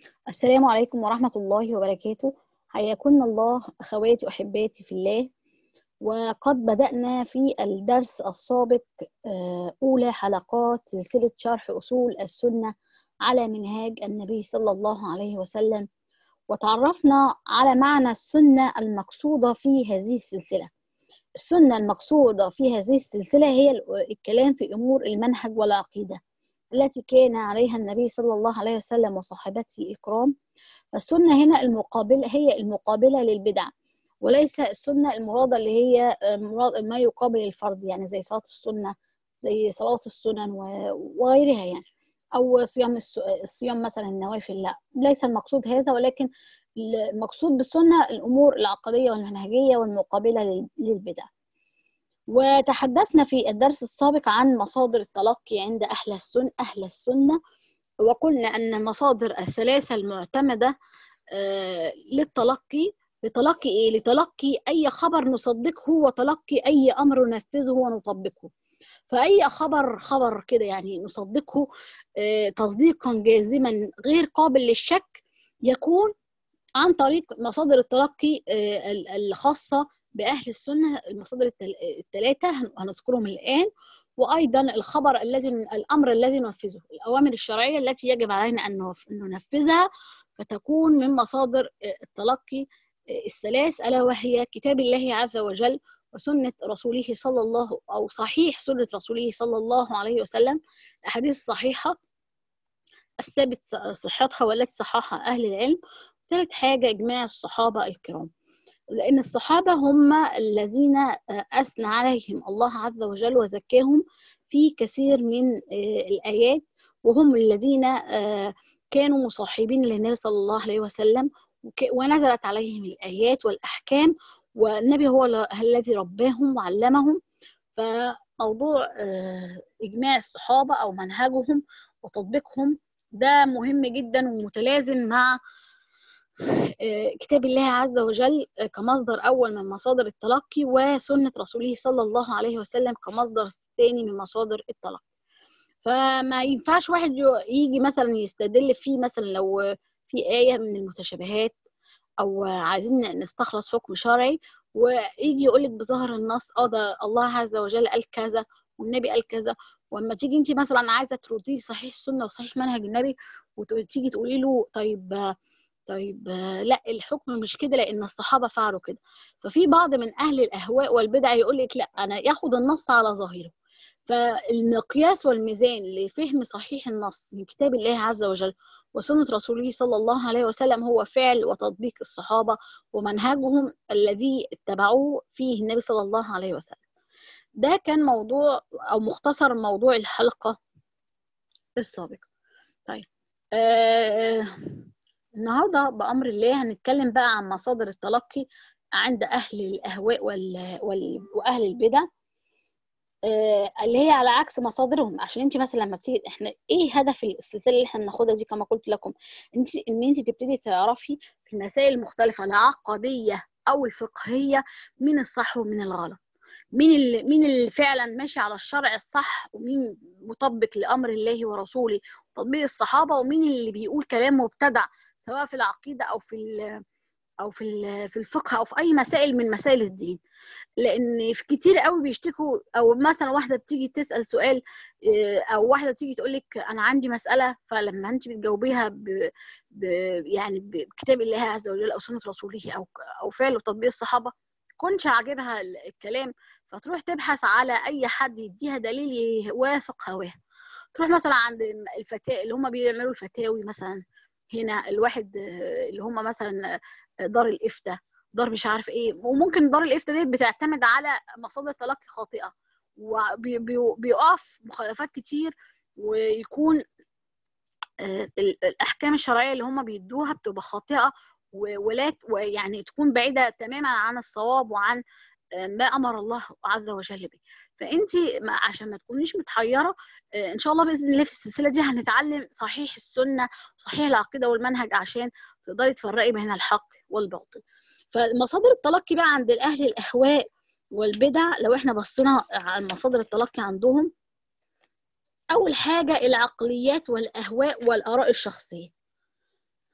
السلام عليكم ورحمة الله وبركاته حياكم الله أخواتي وأحباتي في الله وقد بدأنا في الدرس السابق آه، أولى حلقات سلسلة شرح أصول السنة على منهاج النبي صلى الله عليه وسلم وتعرفنا على معنى السنة المقصودة في هذه السلسلة السنة المقصودة في هذه السلسلة هي الكلام في أمور المنهج والعقيدة التي كان عليها النبي صلى الله عليه وسلم وصحابته الكرام فالسنة هنا المقابلة هي المقابلة للبدع وليس السنة المرادة اللي هي ما يقابل الفرض يعني زي صلاة السنة زي صلاة السنن وغيرها يعني أو صيام الصيام مثلا النوافل لا ليس المقصود هذا ولكن المقصود بالسنة الأمور العقدية والمنهجية والمقابلة للبدع وتحدثنا في الدرس السابق عن مصادر التلقي عند أهل السنة أهل السنة وقلنا أن المصادر الثلاثة المعتمدة للتلقي لتلقي إيه؟ لتلقي أي خبر نصدقه وتلقي أي أمر ننفذه ونطبقه فأي خبر خبر كده يعني نصدقه تصديقا جازما غير قابل للشك يكون عن طريق مصادر التلقي الخاصة بأهل السنة المصادر الثلاثة هنذكرهم الآن وأيضا الخبر الذي الأمر الذي ننفذه الأوامر الشرعية التي يجب علينا أن ننفذها فتكون من مصادر التلقي الثلاث ألا وهي كتاب الله عز وجل وسنة رسوله صلى الله أو صحيح سنة رسوله صلى الله عليه وسلم الأحاديث الصحيحة الثابت صحتها والتي صححها أهل العلم ثالث حاجة إجماع الصحابة الكرام لأن الصحابة هم الذين أثنى عليهم الله عز وجل وزكاهم في كثير من الآيات وهم الذين كانوا مصاحبين للنبي صلى الله عليه وسلم ونزلت عليهم الآيات والأحكام والنبي هو الذي رباهم وعلمهم فموضوع إجماع الصحابة أو منهجهم وتطبيقهم ده مهم جدا ومتلازم مع كتاب الله عز وجل كمصدر أول من مصادر التلقي وسنة رسوله صلى الله عليه وسلم كمصدر ثاني من مصادر التلقي فما ينفعش واحد يجي مثلا يستدل فيه مثلا لو في آية من المتشابهات أو عايزين نستخلص حكم شرعي ويجي يقول لك بظهر النص اه ده الله عز وجل قال كذا والنبي قال كذا واما تيجي انت مثلا عايزه تردي صحيح السنه وصحيح منهج النبي وتيجي تقولي له طيب طيب لا الحكم مش كده لان الصحابه فعلوا كده ففي بعض من اهل الاهواء والبدع يقول لك لا انا ياخد النص على ظاهره فالمقياس والميزان لفهم صحيح النص من كتاب الله عز وجل وسنة رسوله صلى الله عليه وسلم هو فعل وتطبيق الصحابة ومنهجهم الذي اتبعوه فيه النبي صلى الله عليه وسلم ده كان موضوع أو مختصر موضوع الحلقة السابقة طيب آه النهاردة بأمر الله هنتكلم بقى عن مصادر التلقي عند أهل الأهواء وال... وال... وأهل البدع اللي هي على عكس مصادرهم عشان انت مثلا لما بتيجي احنا ايه هدف السلسله اللي احنا بناخدها دي كما قلت لكم انت ان انت تبتدي تعرفي في المسائل المختلفه العقديه او الفقهيه مين الصح ومين الغلط مين اللي مين اللي فعلا ماشي على الشرع الصح ومين مطبق لامر الله ورسوله وتطبيق الصحابه ومين اللي بيقول كلام مبتدع سواء في العقيده او في او في في الفقه او في اي مسائل من مسائل الدين لان في كتير قوي بيشتكوا او مثلا واحده بتيجي تسال سؤال او واحده بتيجي تقول لك انا عندي مساله فلما انت بتجاوبيها ب... ب... يعني بكتاب الله عز وجل او سنه رسوله او او فعل وتطبيق الصحابه كنش عاجبها الكلام فتروح تبحث على اي حد يديها دليل يوافق هواها تروح مثلا عند الفتاة اللي هم بيعملوا الفتاوي مثلا هنا الواحد اللي هم مثلا دار الافتاء دار مش عارف ايه وممكن دار الافتاء دي بتعتمد على مصادر تلقي خاطئه وبيقف مخالفات كتير ويكون الاحكام الشرعيه اللي هم بيدوها بتبقى خاطئه ولا ويعني تكون بعيده تماما عن الصواب وعن ما امر الله عز وجل به فانت عشان ما تكونيش متحيره ان شاء الله باذن الله في السلسله دي هنتعلم صحيح السنه وصحيح العقيده والمنهج عشان تقدري تفرقي بين الحق والباطل فمصادر التلقي بقى عند الاهل الاهواء والبدع لو احنا بصينا على مصادر التلقي عندهم اول حاجه العقليات والاهواء والاراء الشخصيه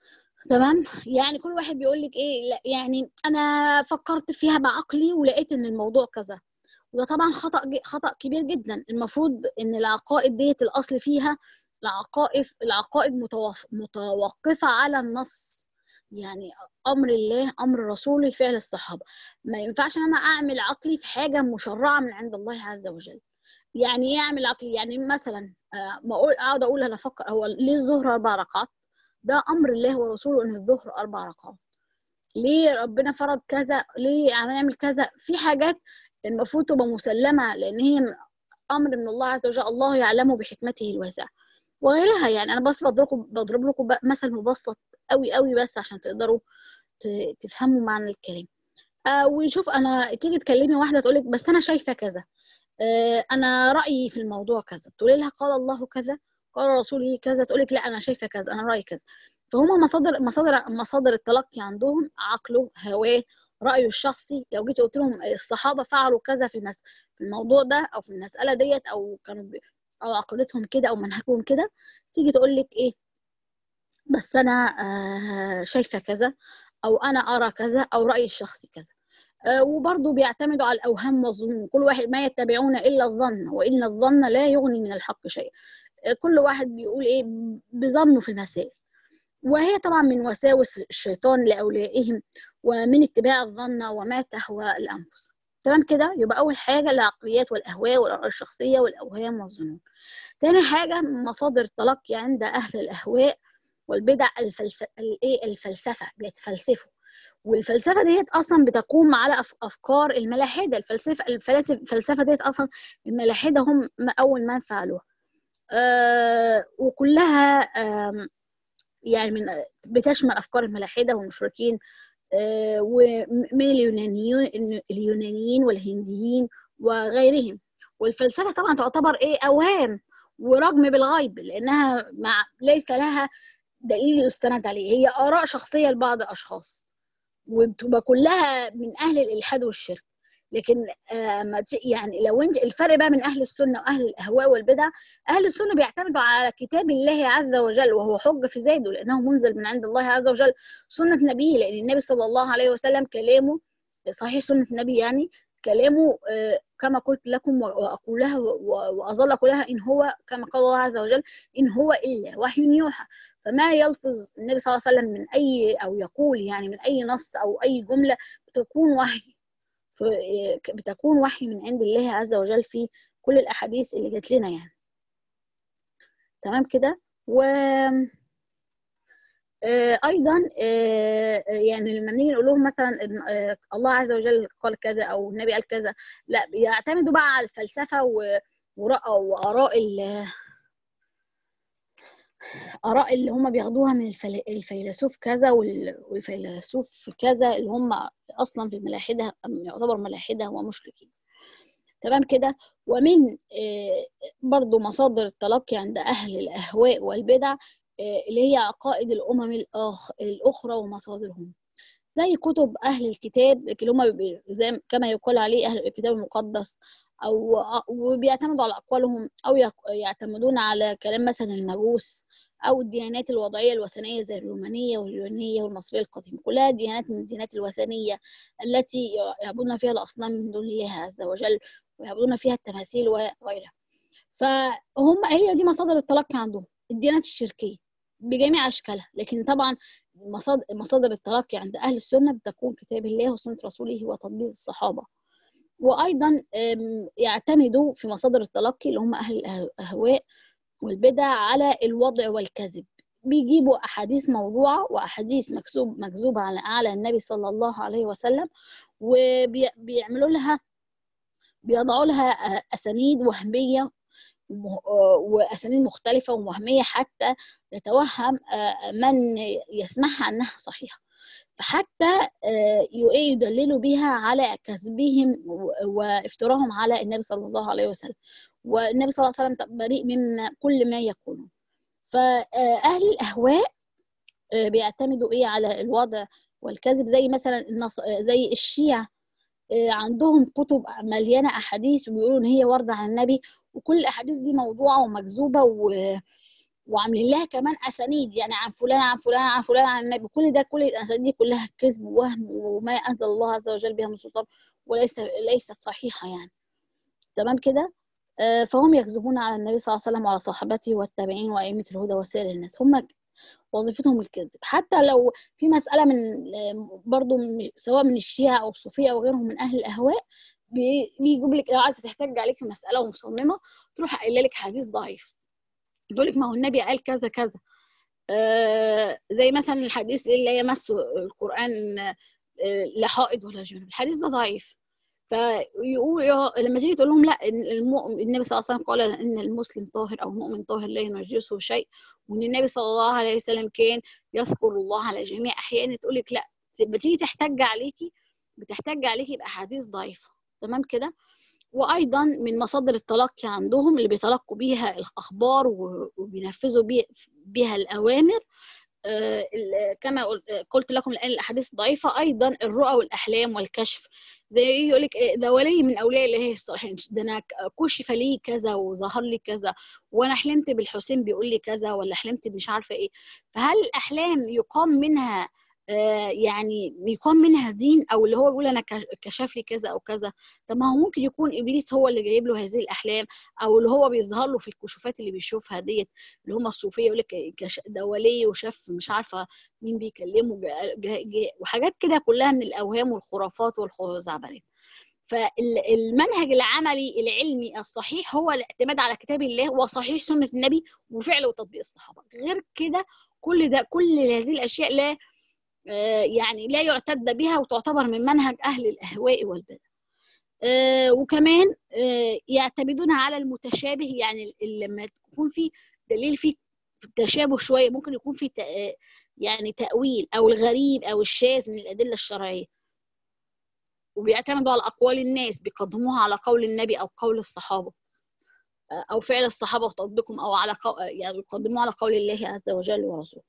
تمام يعني كل واحد بيقول لك ايه لا يعني انا فكرت فيها بعقلي ولقيت ان الموضوع كذا وده طبعا خطأ خطأ كبير جدا المفروض ان العقائد ديت الاصل فيها العقائد العقائد متوقفة على النص يعني امر الله امر رسوله فعل الصحابه ما ينفعش ان انا اعمل عقلي في حاجه مشرعه من عند الله عز وجل يعني ايه اعمل عقلي يعني مثلا ما اقول اقعد اقول انا افكر هو ليه الظهر اربع ركعات ده امر الله ورسوله ان الظهر اربع ركعات ليه ربنا فرض كذا ليه هنعمل كذا في حاجات المفروض تبقى مسلمه لان هي امر من الله عز وجل الله يعلمه بحكمته الواسعه وغيرها يعني انا بس بضرب لكم بضرب لكم مثل مبسط قوي قوي بس عشان تقدروا تفهموا معنى الكلام آه ونشوف انا تيجي تكلمي واحده تقول لك بس انا شايفه كذا آه انا رايي في الموضوع كذا تقولي لها قال الله كذا قال رسوله كذا تقول لك لا انا شايفه كذا انا رايي كذا فهم مصادر مصادر مصادر التلقي عندهم عقله هواه رايه الشخصي لو جيت قلت لهم الصحابه فعلوا كذا في المس... في الموضوع ده او في المساله ديت او كانوا ب... او عقيدتهم كده او منهجهم كده تيجي تقول لك ايه بس انا آه شايفه كذا او انا ارى كذا او رايي الشخصي كذا آه وبرضه بيعتمدوا على الاوهام والظنون كل واحد ما يتبعون الا الظن وان الظن لا يغني من الحق شيئا آه كل واحد بيقول ايه بظنه في المسائل وهي طبعا من وساوس الشيطان لاوليائهم ومن اتباع الظن وما تهوى الانفس تمام كده يبقى اول حاجه العقليات والاهواء والاراء الشخصيه والاوهام والظنون تاني حاجه مصادر التلقي عند اهل الاهواء والبدع الفلف... الايه الفلسفه بيتفلسفوا والفلسفه ديت اصلا بتقوم على افكار الملاحده الفلسفه الفلاسفه الفلسفه ديت اصلا الملاحده هم اول من فعلوها آه وكلها آه يعني من بتشمل افكار الملاحده والمشركين آه ومن اليونانيين اليونانيين والهنديين وغيرهم والفلسفه طبعا تعتبر ايه اوهام ورجم بالغيب لانها مع ليس لها دليل يستند عليه هي اراء شخصيه لبعض الاشخاص وبتبقى كلها من اهل الالحاد والشرك لكن آه يعني لو انت الفرق بقى من اهل السنه واهل الاهواء والبدع اهل السنه بيعتمدوا على كتاب الله عز وجل وهو حج في زاده لانه منزل من عند الله عز وجل سنه نبيه لان النبي صلى الله عليه وسلم كلامه صحيح سنه النبي يعني كلامه آه كما قلت لكم واقولها واظل اقولها ان هو كما قال الله عز وجل ان هو الا وحي يوحى فما يلفظ النبي صلى الله عليه وسلم من اي او يقول يعني من اي نص او اي جمله بتكون وحي بتكون وحي من عند الله عز وجل في كل الاحاديث اللي جات لنا يعني تمام كده و ايضا يعني لما نيجي نقول لهم مثلا الله عز وجل قال كذا او النبي قال كذا لا بيعتمدوا بقى على الفلسفه واراء اراء اللي هم بياخدوها من الفيلسوف كذا والفيلسوف كذا اللي هم اصلا في الملاحده يعتبر ملاحده ومشركين تمام كده ومن برضو مصادر التلقي عند اهل الاهواء والبدع اللي هي عقائد الامم الاخرى ومصادرهم زي كتب اهل الكتاب اللي هم زي كما يقال عليه اهل الكتاب المقدس او وبيعتمدوا على اقوالهم او يعتمدون على كلام مثلا المجوس او الديانات الوضعيه الوثنيه زي الرومانيه واليونانيه والمصريه القديمه كلها ديانات من الديانات الوثنيه التي يعبدون فيها الاصنام من دون الله عز وجل ويعبدون فيها التماثيل وغيرها فهم هي دي مصادر التلقي عندهم الديانات الشركيه بجميع اشكالها لكن طبعا مصادر مصادر التلقي عند اهل السنه بتكون كتاب الله وسنه رسوله وتطبيق الصحابه وايضا يعتمدوا في مصادر التلقي اللي هم اهل الاهواء والبدع على الوضع والكذب بيجيبوا احاديث موضوعه واحاديث مكذوب مكذوبه على اعلى النبي صلى الله عليه وسلم وبيعملوا لها بيضعوا لها اسانيد وهميه واسانيد مختلفه ووهميه حتى يتوهم من يسمعها انها صحيحه فحتى يدللوا بها على كذبهم وافتراهم على النبي صلى الله عليه وسلم والنبي صلى الله عليه وسلم بريء من كل ما يقولون فأهل الأهواء بيعتمدوا إيه على الوضع والكذب زي مثلا النص... زي الشيعة عندهم كتب مليانة أحاديث وبيقولوا إن هي واردة عن النبي وكل الأحاديث دي موضوعة ومكذوبة و... وعاملين لها كمان اسانيد يعني عن فلان عن فلان عن فلان عن النبي كل ده كل الاسانيد دي كلها كذب ووهم وما انزل الله عز وجل بها من سلطان وليس ليست صحيحه يعني تمام كده آه، فهم يكذبون على النبي صلى الله عليه وسلم وعلى صحابته والتابعين وائمه الهدى وسائر الناس هم وظيفتهم الكذب حتى لو في مساله من برضو سواء من الشيعه او الصوفيه او غيرهم من اهل الاهواء بيجيب لك لو عايزه تحتج عليك في مساله ومصممه تروح قايله لك حديث ضعيف تقول لك ما هو النبي قال كذا كذا آه زي مثلا الحديث اللي يمس القران آه لا حائض ولا جنوب الحديث ده ضعيف فيقول لما تيجي تقول لهم لا المؤمن النبي صلى الله عليه وسلم قال ان المسلم طاهر او المؤمن طاهر لا ينجسه شيء وان النبي صلى الله عليه وسلم كان يذكر الله على جميع احيانه تقول لك لا لما تيجي تحتج عليكي بتحتج عليكي باحاديث ضعيفه تمام كده وايضا من مصادر التلقي عندهم اللي بيتلقوا بيها الاخبار وبينفذوا بيها الاوامر كما قلت لكم الان الاحاديث ضعيفه ايضا الرؤى والاحلام والكشف زي يقول لك ده ولي من اولياء الله الصالحين ده انا كشف لي كذا وظهر لي كذا وانا حلمت بالحسين بيقول لي كذا ولا حلمت مش عارفه ايه فهل الاحلام يقام منها يعني يقام منها دين او اللي هو بيقول انا كشف لي كذا او كذا طب ما هو ممكن يكون ابليس هو اللي جايب له هذه الاحلام او اللي هو بيظهر له في الكشوفات اللي بيشوفها ديت اللي هم الصوفيه يقول لك ده ولي وشاف مش عارفه مين بيكلمه جا جا جا وحاجات كده كلها من الاوهام والخرافات والخزعبلات فالمنهج العملي العلمي الصحيح هو الاعتماد على كتاب الله وصحيح سنه النبي وفعل وتطبيق الصحابه غير كده كل ده كل هذه الاشياء لا يعني لا يعتد بها وتعتبر من منهج أهل الأهواء والبدع وكمان يعتمدون على المتشابه يعني لما يكون في دليل فيه تشابه شوية ممكن يكون في يعني تأويل أو الغريب أو الشاذ من الأدلة الشرعية وبيعتمدوا على أقوال الناس بيقدموها على قول النبي أو قول الصحابة أو فعل الصحابة وتطبيقهم أو على قو... يعني يقدموها على قول الله عز وجل ورسوله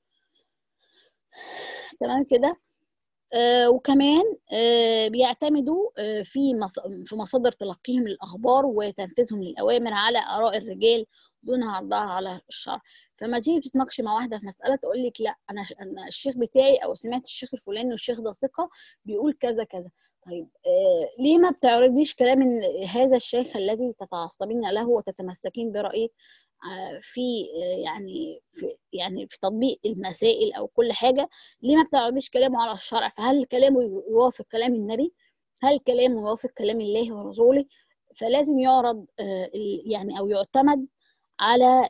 تمام كده آه وكمان آه بيعتمدوا آه في مص... في مصادر تلقيهم للاخبار وتنفيذهم للاوامر على اراء الرجال دون عرضها على الشرع فما تيجي تتناقشي مع واحده في مساله تقول لك لا انا انا الشيخ بتاعي او سمعت الشيخ الفلاني والشيخ ده ثقه بيقول كذا كذا طيب آه ليه ما بتعرضيش كلام هذا الشيخ الذي تتعصبين له وتتمسكين برايه في يعني في يعني في تطبيق المسائل او كل حاجه ليه ما بتعرضيش كلامه على الشرع فهل كلامه يوافق كلام النبي هل كلامه يوافق كلام الله ورسوله فلازم يعرض يعني او يعتمد على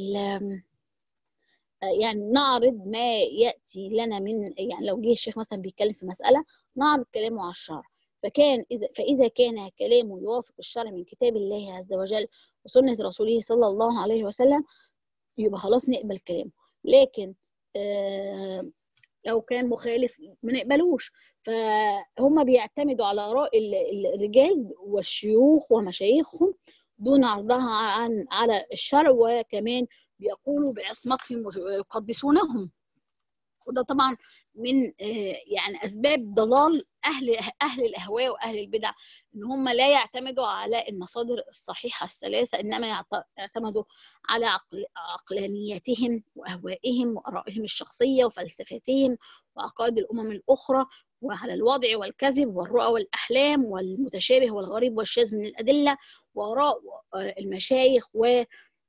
يعني نعرض ما ياتي لنا من يعني لو جه الشيخ مثلا بيتكلم في مساله نعرض كلامه على الشرع فكان إذا فإذا كان كلامه يوافق الشرع من كتاب الله عز وجل وسنة رسوله صلى الله عليه وسلم يبقى خلاص نقبل كلامه لكن آه لو كان مخالف ما نقبلوش فهم بيعتمدوا على آراء الرجال والشيوخ ومشايخهم دون عرضها عن على الشرع وكمان بيقولوا بعصمتهم ويقدسونهم وده طبعا من يعني اسباب ضلال اهل اهل الاهواء واهل البدع ان هم لا يعتمدوا على المصادر الصحيحه الثلاثه انما يعتمدوا على عقل عقلانيتهم واهوائهم وارائهم الشخصيه وفلسفتهم وعقائد الامم الاخرى وعلى الوضع والكذب والرؤى والاحلام والمتشابه والغريب والشاذ من الادله واراء المشايخ و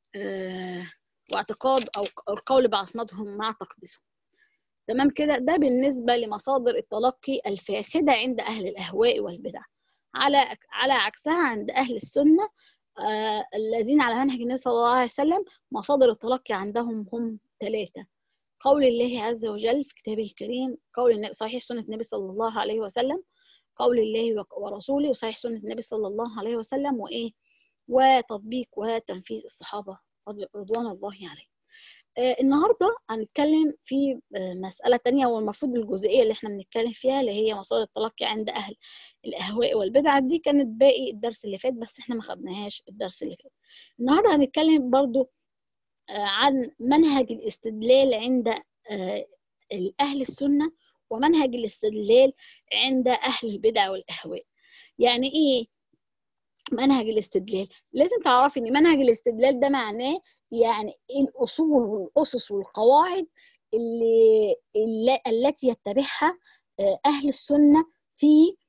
واعتقاد او القول بعصمتهم مع تقديسهم تمام كده ده بالنسبه لمصادر التلقي الفاسده عند اهل الاهواء والبدع على على عكسها عند اهل السنه آه الذين على منهج النبي صلى الله عليه وسلم مصادر التلقي عندهم هم ثلاثه قول الله عز وجل في كتابه الكريم قول النبي صحيح سنه النبي صلى الله عليه وسلم قول الله ورسوله وصحيح سنه النبي صلى الله عليه وسلم وايه وتطبيق وتنفيذ الصحابه رضوان الله عليهم النهارده هنتكلم في مسألة تانية والمفروض الجزئية اللي احنا بنتكلم فيها اللي هي مصادر التلقي عند أهل الأهواء والبدع دي كانت باقي الدرس اللي فات بس احنا ما خدناهاش الدرس اللي فات النهارده هنتكلم برضو عن منهج الاستدلال عند أهل السنة ومنهج الاستدلال عند أهل البدع والأهواء يعني إيه منهج الاستدلال لازم تعرفي ان منهج الاستدلال ده معناه يعني الاصول والاسس والقواعد اللي, اللي التي يتبعها اهل السنه في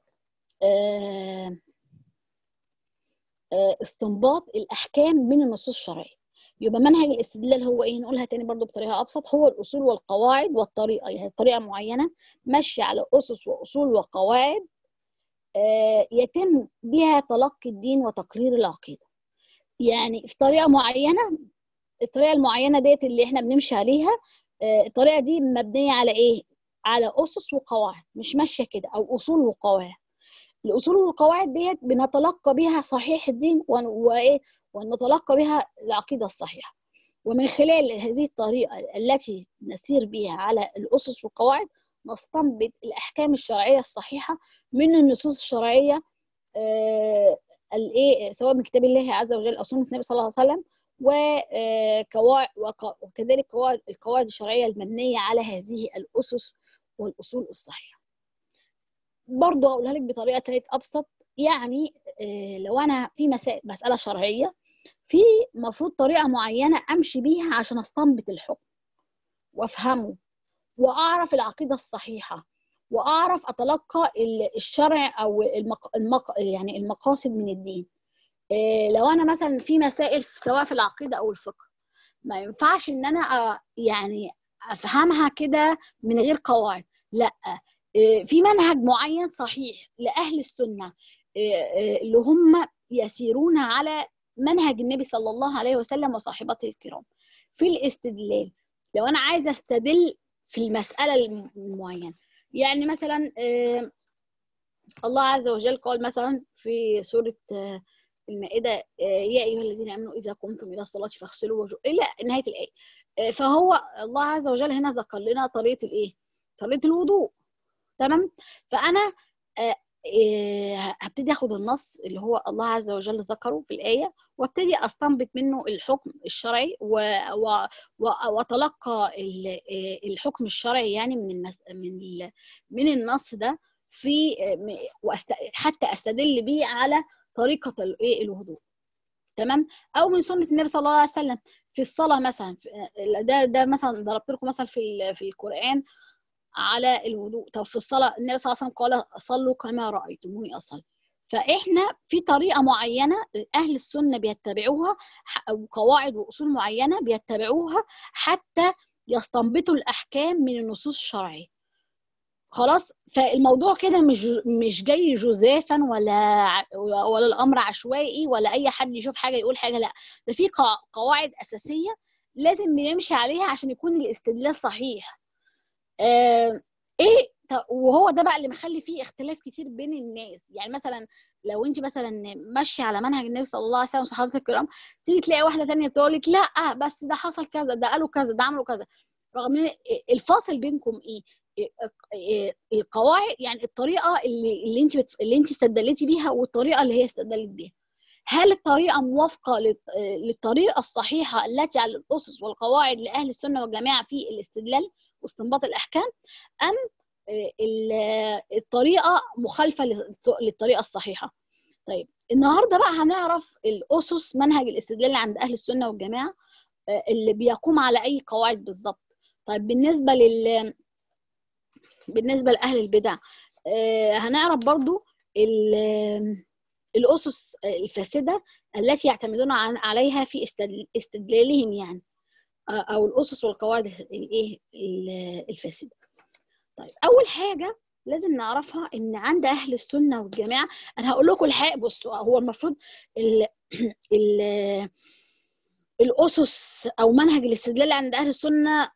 استنباط الاحكام من النصوص الشرعيه يبقى منهج الاستدلال هو ايه نقولها تاني برضو بطريقه ابسط هو الاصول والقواعد والطريقه يعني طريقه معينه ماشيه على اسس واصول وقواعد يتم بها تلقي الدين وتقرير العقيده يعني في طريقه معينه الطريقه المعينه ديت اللي احنا بنمشي عليها الطريقه دي مبنيه على ايه على اسس وقواعد مش ماشيه كده او اصول وقواعد الاصول والقواعد ديت بنتلقى بها صحيح الدين وايه ونتلقى بها العقيده الصحيحه ومن خلال هذه الطريقه التي نسير بها على الاسس والقواعد نستنبط الاحكام الشرعيه الصحيحه من النصوص الشرعيه آه الايه سواء من كتاب الله عز وجل او سنه النبي صلى الله عليه وسلم وكواعد وكذلك قواعد القواعد الشرعيه المبنيه على هذه الاسس والاصول الصحيحه. برضه اقولها لك بطريقه ثالث ابسط يعني لو انا في مسائل مساله شرعيه في مفروض طريقه معينه امشي بيها عشان استنبط الحكم وافهمه واعرف العقيده الصحيحه واعرف اتلقى الشرع او المق... المق... يعني المقاصد من الدين لو انا مثلا في مسائل سواء في العقيده او الفقه ما ينفعش ان انا يعني افهمها كده من غير قواعد لا في منهج معين صحيح لاهل السنه اللي هم يسيرون على منهج النبي صلى الله عليه وسلم وصاحبته الكرام في الاستدلال لو انا عايزه استدل في المساله المعينه يعني مثلا الله عز وجل قال مثلا في سوره المائده يا ايها الذين امنوا اذا قمتم الى الصلاه فاغسلوا وجوه الى نهايه الايه فهو الله عز وجل هنا ذكر لنا طريقه الايه طريقه الوضوء تمام فانا هبتدي اخد النص اللي هو الله عز وجل ذكره في الايه وابتدي استنبط منه الحكم الشرعي واتلقى الحكم الشرعي يعني من المس... من من النص ده في وأست... حتى استدل بيه على طريقه الايه الوضوء تمام او من سنه النبي صلى الله عليه وسلم في الصلاه مثلا ده ده مثلا ضربت لكم مثلا في في القران على الوضوء طب في الصلاه النبي صلى الله عليه وسلم قال صلوا كما رايتموني اصلي فاحنا في طريقه معينه اهل السنه بيتبعوها وقواعد واصول معينه بيتبعوها حتى يستنبطوا الاحكام من النصوص الشرعيه خلاص فالموضوع كده مش مش جاي جزافا ولا ولا الامر عشوائي ولا اي حد يشوف حاجه يقول حاجه لا ده في قواعد اساسيه لازم بنمشي عليها عشان يكون الاستدلال صحيح آه ايه وهو ده بقى اللي مخلي فيه اختلاف كتير بين الناس يعني مثلا لو انت مثلا ماشيه على منهج النبي صلى الله عليه وسلم وصحابه الكرام تيجي تلاقي واحده ثانيه تقول لك لا بس ده حصل كذا ده قالوا كذا ده عملوا كذا رغم ان الفاصل بينكم ايه القواعد يعني الطريقه اللي اللي انت بت... اللي انت استدلتي بيها والطريقه اللي هي استدلت بيها هل الطريقه موافقه للطريقه الصحيحه التي على الاسس والقواعد لاهل السنه والجماعه في الاستدلال واستنباط الاحكام ام الطريقه مخالفه للطريقه الصحيحه طيب النهارده بقى هنعرف الاسس منهج الاستدلال عند اهل السنه والجماعه اللي بيقوم على اي قواعد بالظبط طيب بالنسبه لل بالنسبه لاهل البدع هنعرف برضو الاسس الفاسده التي يعتمدون عليها في استدلالهم يعني او الاسس والقواعد الايه الفاسده طيب اول حاجه لازم نعرفها ان عند اهل السنه والجماعه انا هقول لكم الحق بصوا هو المفروض ال ال الاسس او منهج الاستدلال عند اهل السنه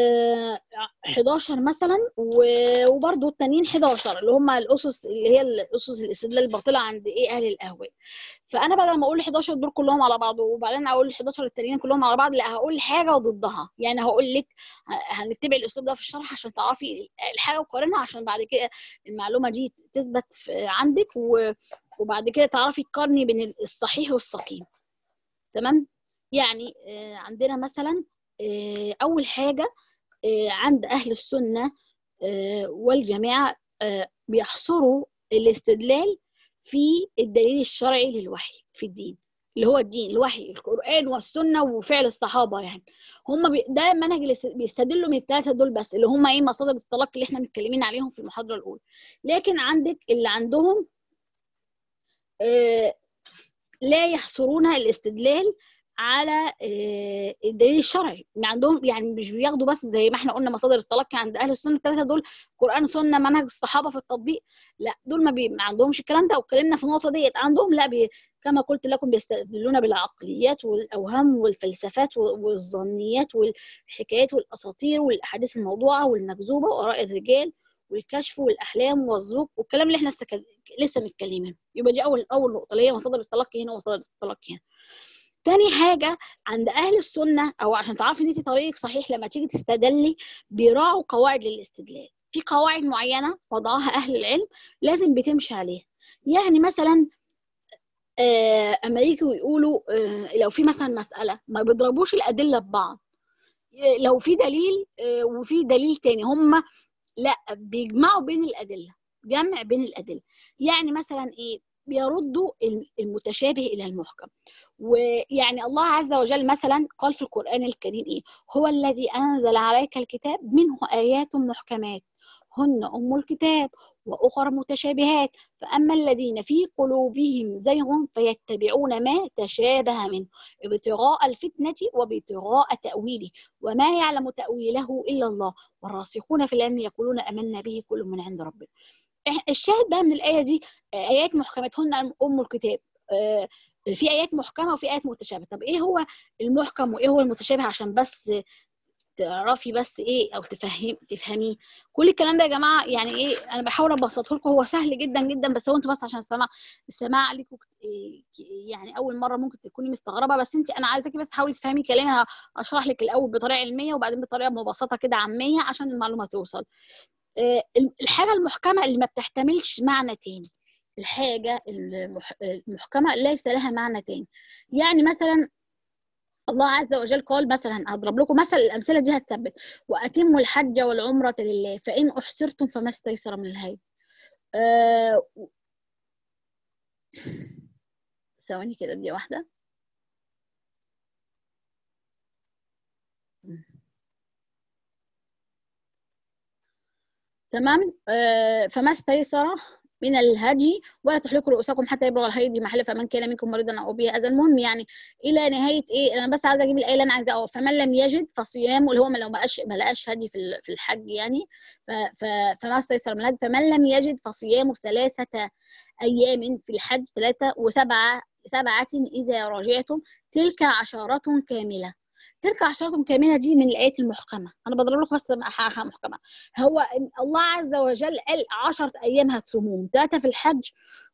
11 مثلا وبرده التانيين 11 اللي هم الاسس اللي هي الاسس الاستدلال الباطله عند ايه اهل الاهواء فانا بدل ما اقول 11 دول كلهم على بعض وبعدين اقول 11 التانيين كلهم على بعض لا هقول حاجه وضدها يعني هقول لك هنتبع الاسلوب ده في الشرح عشان تعرفي الحاجه وقارنها عشان بعد كده المعلومه دي تثبت عندك وبعد كده تعرفي تقارني بين الصحيح والسقيم تمام يعني عندنا مثلا أول حاجة عند أهل السنة والجماعة بيحصروا الاستدلال في الدليل الشرعي للوحي في الدين اللي هو الدين الوحي القرآن والسنة وفعل الصحابة يعني هم بي... ده المنهج اللي بيستدلوا من الثلاثة دول بس اللي هم ايه مصادر الطلاق اللي احنا متكلمين عليهم في المحاضرة الأولى لكن عندك اللي عندهم آه لا يحصرون الاستدلال على الدليل الشرعي عندهم يعني مش بياخدوا بس زي ما احنا قلنا مصادر التلقي عند اهل السنه الثلاثه دول قران سنه منهج الصحابه في التطبيق لا دول ما, بي... ما عندهمش الكلام ده واتكلمنا في النقطه ديت عندهم لا بي... كما قلت لكم بيستدلون بالعقليات والاوهام والفلسفات والظنيات والحكايات والاساطير والاحاديث الموضوعه والمكذوبه واراء الرجال والكشف والاحلام والذوق والكلام اللي احنا استكل... لسه متكلمينه يبقى دي اول اول نقطه اللي هي مصادر التلقي هنا ومصادر التلقي هنا تاني حاجة عند أهل السنة أو عشان تعرفي إن أنت طريقك صحيح لما تيجي تستدلي بيراعوا قواعد للاستدلال في قواعد معينة وضعها أهل العلم لازم بتمشي عليها يعني مثلا آه أما يجوا يقولوا آه لو في مثلا مسألة ما بيضربوش الأدلة ببعض لو في دليل آه وفي دليل تاني هم لا بيجمعوا بين الأدلة جمع بين الأدلة يعني مثلا إيه بيردوا المتشابه الى المحكم ويعني الله عز وجل مثلا قال في القران الكريم ايه هو الذي انزل عليك الكتاب منه ايات محكمات هن ام الكتاب واخر متشابهات فاما الذين في قلوبهم زيغ فيتبعون ما تشابه منه ابتغاء الفتنه وابتغاء تاويله وما يعلم تاويله الا الله والراسخون في العلم يقولون امنا به كل من عند ربنا الشاهد بقى من الايه دي ايات محكمات هن ام الكتاب في ايات محكمه وفي ايات متشابهه طب ايه هو المحكم وايه هو المتشابه عشان بس تعرفي بس ايه او تفهم تفهميه كل الكلام ده يا جماعه يعني ايه انا بحاول ابسطه لكم هو سهل جدا جدا بس هو انتوا بس عشان السماع السماع عليكم يعني اول مره ممكن تكوني مستغربه بس انت انا عايزاكي بس تحاولي تفهمي كلامي اشرح لك الاول بطريقه علميه وبعدين بطريقه مبسطه كده عاميه عشان المعلومه توصل الحاجه المحكمه اللي ما بتحتملش معنى تاني الحاجه المحكمه ليس لها معنى تاني يعني مثلا الله عز وجل قال مثلا هضرب لكم مثل الامثله دي هتثبت واتموا الحج والعمره لله فان احسرتم فما استيسر من الهدي أه... ثواني كده دي واحده تمام آه فما استيسر من الهدي ولا تحلقوا رؤوسكم حتى يبلغ الهدي بمحل فمن كان منكم مريضا او به اذى المهم يعني الى نهايه ايه انا بس عايزه اجيب الايه اللي انا عايزه اقول فمن لم يجد فصيام اللي هو لو ما لقاش ما لقاش هدي في في الحج يعني فما استيسر من الهدي فمن لم يجد فصيام ثلاثه ايام في الحج ثلاثه وسبعه سبعه اذا رجعتم تلك عشرة كامله تلك عشرة كاملة دي من الآيات المحكمة أنا بضرب لكم بس حاجة محكمة هو الله عز وجل قال 10 أيام هتصوموهم ثلاثة في الحج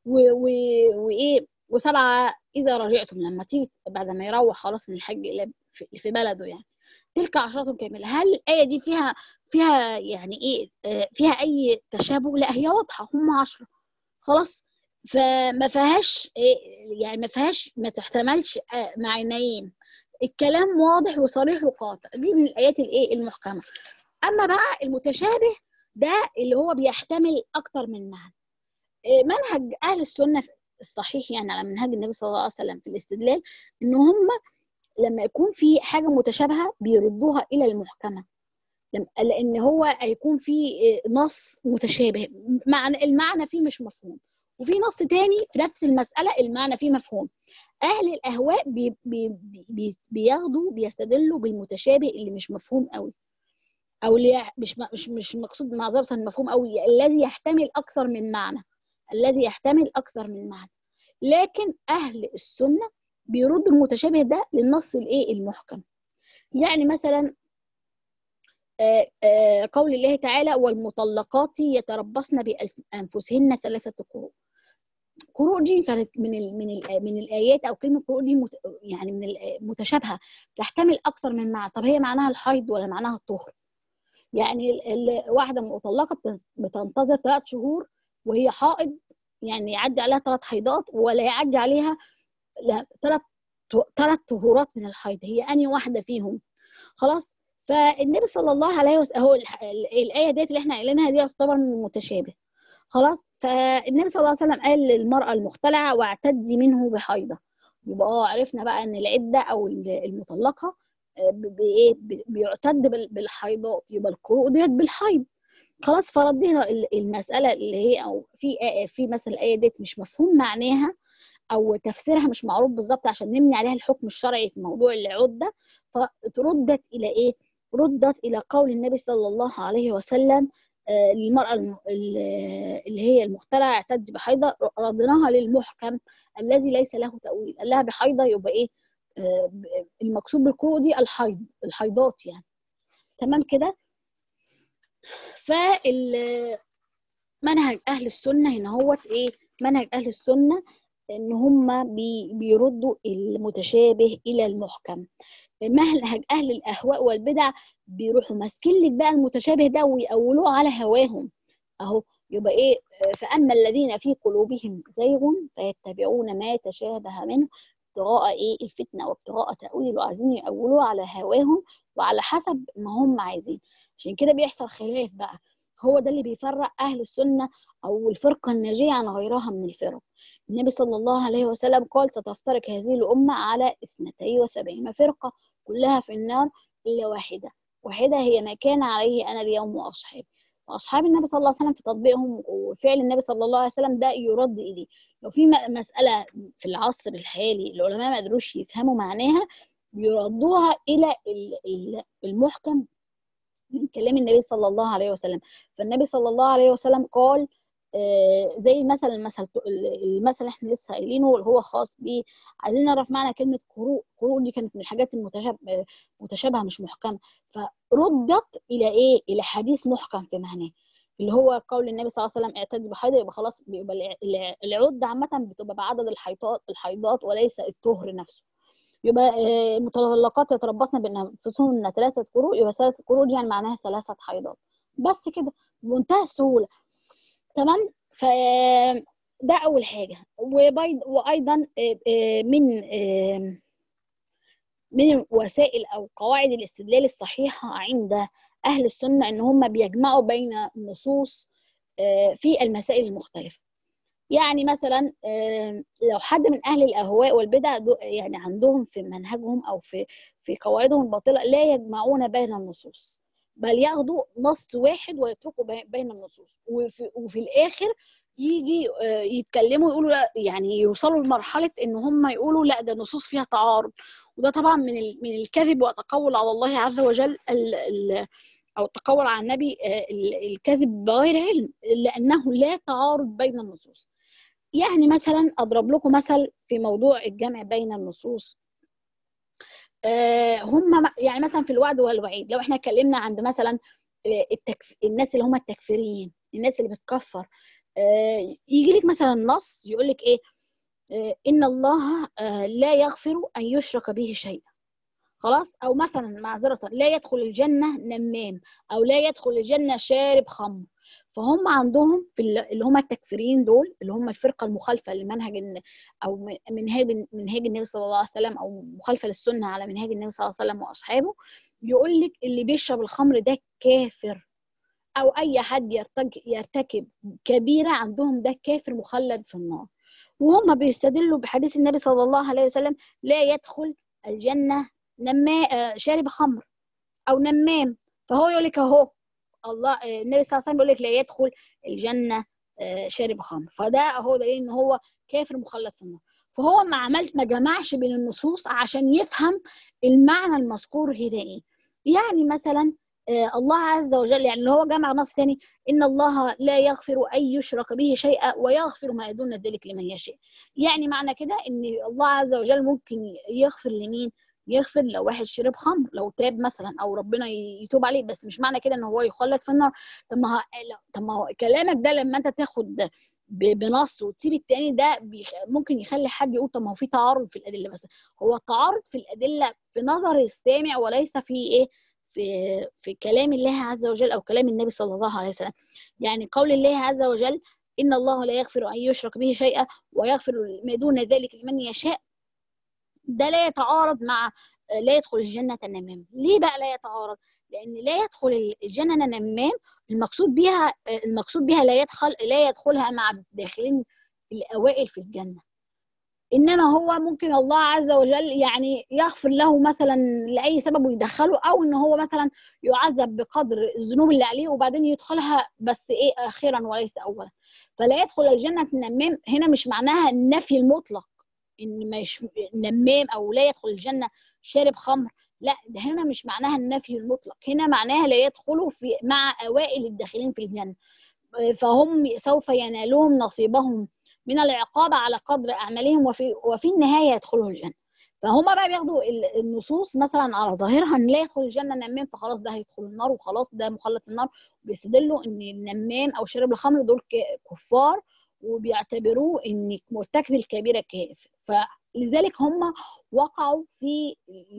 وإيه وسبعة إذا رجعتم لما تيجي بعد ما يروح خلاص من الحج إلى في بلده يعني تلك عشرة كاملة هل الآية دي فيها فيها يعني إيه فيها أي تشابه؟ لا هي واضحة هم عشرة خلاص فما فيهاش يعني ما فيهاش ما تحتملش معنيين الكلام واضح وصريح وقاطع دي من الايات الايه المحكمه اما بقى المتشابه ده اللي هو بيحتمل اكتر من معنى منهج اهل السنه الصحيح يعني على منهج النبي صلى الله عليه وسلم في الاستدلال ان هم لما يكون في حاجه متشابهه بيردوها الى المحكمه لان هو هيكون في نص متشابه معنى المعنى فيه مش مفهوم وفي نص تاني في نفس المسألة المعنى فيه مفهوم أهل الأهواء بي بي بي بياخدوا بيستدلوا بالمتشابه اللي مش مفهوم قوي أو اللي مش مش مش مقصود معذرة المفهوم قوي الذي يحتمل أكثر من معنى الذي يحتمل أكثر من معنى لكن أهل السنة بيردوا المتشابه ده للنص الإيه المحكم يعني مثلا آآ آآ قول الله تعالى والمطلقات يتربصن بأنفسهن ثلاثة قروء قروء دي كانت من ال من ال من الايات او كلمه قروء دي مت يعني من متشابهه تحتمل اكثر من معنى طب هي معناها الحيض ولا معناها الطهر يعني واحده مطلقه بتنتظر ثلاث شهور وهي حائض يعني يعدي عليها ثلاث حيضات ولا يعدي عليها ثلاث ثلاث طهورات من الحيض هي اني واحده فيهم خلاص فالنبي صلى الله عليه وسلم هو الايه ديت اللي احنا قايلينها دي تعتبر من المتشابه خلاص فالنبي صلى الله عليه وسلم قال للمرأة المختلعة واعتدي منه بحيضة يبقى اه عرفنا بقى ان العده او المطلقه بايه بيعتد بالحيضات يبقى القروء ديت بالحيض خلاص فردينا المساله اللي هي او في في مثلا الايه ديت مش مفهوم معناها او تفسيرها مش معروف بالظبط عشان نبني عليها الحكم الشرعي في موضوع العده فردت الى ايه ردت الى قول النبي صلى الله عليه وسلم للمرأة اللي هي المختلعة اعتد بحيضة ردناها للمحكم الذي ليس له تأويل قال لها بحيضة يبقى إيه المقصود بالقروء دي الحيض الحيضات يعني تمام كده فمنهج أهل السنة هنا هو إيه منهج أهل السنة إن هم بي بيردوا المتشابه إلى المحكم منهج اهل الاهواء والبدع بيروحوا ماسكين لك بقى المتشابه ده ويأولوه على هواهم اهو يبقى ايه فاما الذين في قلوبهم زيغ فيتبعون ما تشابه منه ابتغاء ايه الفتنه وابتغاء تاويل وعايزين يأولوه على هواهم وعلى حسب ما هم عايزين عشان كده بيحصل خلاف بقى هو ده اللي بيفرق اهل السنه او الفرقه الناجيه عن غيرها من الفرق النبي صلى الله عليه وسلم قال ستفترق هذه الامه على اثنتي وسبعين فرقه كلها في النار الا واحده واحده هي ما كان عليه انا اليوم واصحابي واصحاب النبي صلى الله عليه وسلم في تطبيقهم وفعل النبي صلى الله عليه وسلم ده يرد اليه لو في مساله في العصر الحالي العلماء ما قدروش يفهموا معناها يردوها الى المحكم من كلام النبي صلى الله عليه وسلم فالنبي صلى الله عليه وسلم قال آه زي مثلا المثل المثل احنا لسه قايلينه اللي هو خاص ب عايزين نعرف معنى كلمه قروء قروء دي كانت من الحاجات المتشابهه متشابهه مش محكمه فردت الى ايه الى حديث محكم في معناه اللي هو قول النبي صلى الله عليه وسلم اعتد بحيضه يبقى خلاص بيبقى العده عامه بتبقى بعدد الحيضات الحيضات وليس الطهر نفسه يبقى المطلقات يتربصن بانفسهن ثلاثه قروء يبقى ثلاثه قروء دي يعني معناها ثلاثه حيضات بس كده بمنتهى السهوله تمام ف ده اول حاجه وبيض وايضا من من وسائل او قواعد الاستدلال الصحيحه عند اهل السنه ان هم بيجمعوا بين النصوص في المسائل المختلفه يعني مثلا لو حد من اهل الاهواء والبدع يعني عندهم في منهجهم او في في قواعدهم الباطله لا يجمعون بين النصوص بل ياخدوا نص واحد ويتركوا بين النصوص وفي, وفي الاخر يجي يتكلموا يقولوا لا يعني يوصلوا لمرحله ان هم يقولوا لا ده النصوص فيها تعارض وده طبعا من من الكذب والتقول على الله عز وجل ال ال او التقول على النبي الكذب بغير علم لانه لا تعارض بين النصوص يعني مثلا اضرب لكم مثل في موضوع الجمع بين النصوص هم يعني مثلا في الوعد والوعيد لو احنا اتكلمنا عند مثلا التكف... الناس اللي هم التكفيريين الناس اللي بتكفر يجي لك مثلا نص يقول لك ايه ان الله لا يغفر ان يشرك به شيئا خلاص او مثلا معذره لا يدخل الجنه نمام او لا يدخل الجنه شارب خمر فهم عندهم في اللي هم التكفيريين دول اللي هم الفرقه المخالفه لمنهج او منهاج منهاج النبي صلى الله عليه وسلم او مخالفه للسنه على منهاج النبي صلى الله عليه وسلم واصحابه يقول لك اللي بيشرب الخمر ده كافر او اي حد يرتكب كبيره عندهم ده كافر مخلد في النار وهم بيستدلوا بحديث النبي صلى الله عليه وسلم لا يدخل الجنه نما شارب خمر او نمام فهو يقول لك اهو الله النبي صلى الله عليه وسلم بيقول لك لا يدخل الجنه شارب خمر فده اهو دليل ان هو كافر مخلد في النار فهو ما عملت ما جمعش بين النصوص عشان يفهم المعنى المذكور هنا ايه يعني مثلا الله عز وجل يعني اللي هو جمع نص ثاني ان الله لا يغفر ان يشرك به شيئا ويغفر ما دون ذلك لمن يشاء يعني معنى كده ان الله عز وجل ممكن يغفر لمين يغفر لو واحد شرب خمر لو تاب مثلا او ربنا يتوب عليه بس مش معنى كده ان هو يخلد في النار طب ما طب ما هو كلامك ده لما انت تاخد بنص وتسيب التاني ده ممكن يخلي حد يقول طب ما هو في تعارض في الادله بس هو التعارض في الادله في نظر السامع وليس في ايه في في كلام الله عز وجل او كلام النبي صلى الله عليه وسلم يعني قول الله عز وجل ان الله لا يغفر ان يشرك به شيئا ويغفر ما دون ذلك لمن يشاء ده لا يتعارض مع لا يدخل الجنة نمام ليه بقى لا يتعارض لأن لا يدخل الجنة نمام المقصود بها المقصود بها لا يدخل لا يدخلها مع الداخلين الأوائل في الجنة انما هو ممكن الله عز وجل يعني يغفر له مثلا لاي سبب ويدخله او ان هو مثلا يعذب بقدر الذنوب اللي عليه وبعدين يدخلها بس ايه اخيرا وليس اولا فلا يدخل الجنه نمام هنا مش معناها النفي المطلق ان مش نمام او لا يدخل الجنه شارب خمر لا ده هنا مش معناها النفي المطلق هنا معناها لا يدخلوا في مع اوائل الداخلين في الجنه فهم سوف ينالون نصيبهم من العقاب على قدر اعمالهم وفي وفي النهايه يدخلوا الجنه فهم بقى بياخدوا النصوص مثلا على ظاهرها ان لا يدخل الجنه نمام فخلاص ده هيدخل النار وخلاص ده مخلد في النار بيستدلوا ان النمام او شارب الخمر دول كفار وبيعتبروه ان مرتكب الكبيره كافر فلذلك هم وقعوا في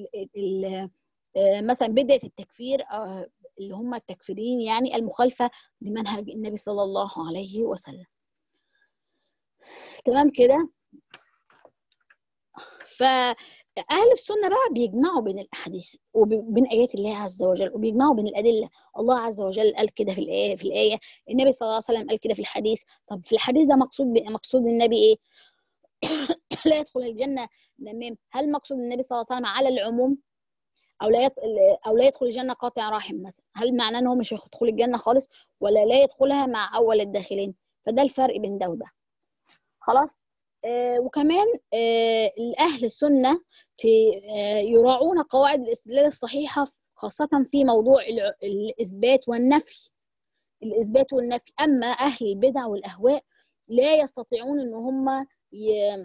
مثلا بدعه التكفير اللي هم التكفيرين يعني المخالفه لمنهج النبي صلى الله عليه وسلم تمام كده فأهل السنة بقى بيجمعوا بين الأحاديث وبين آيات الله عز وجل وبيجمعوا بين الأدلة الله عز وجل قال كده في الآية في الآية النبي صلى الله عليه وسلم قال كده في الحديث طب في الحديث ده مقصود مقصود النبي إيه؟ لا يدخل الجنة نمام هل مقصود النبي صلى الله عليه وسلم على العموم او لا او لا يدخل الجنه قاطع رحم مثلا هل معناه ان هو مش هيدخل الجنه خالص ولا لا يدخلها مع اول الداخلين فده الفرق بين ده وده خلاص آه وكمان آه الاهل السنه في آه يراعون قواعد الاستدلال الصحيحه خاصه في موضوع الاثبات والنفي الاثبات والنفي اما اهل البدع والاهواء لا يستطيعون ان هم ي...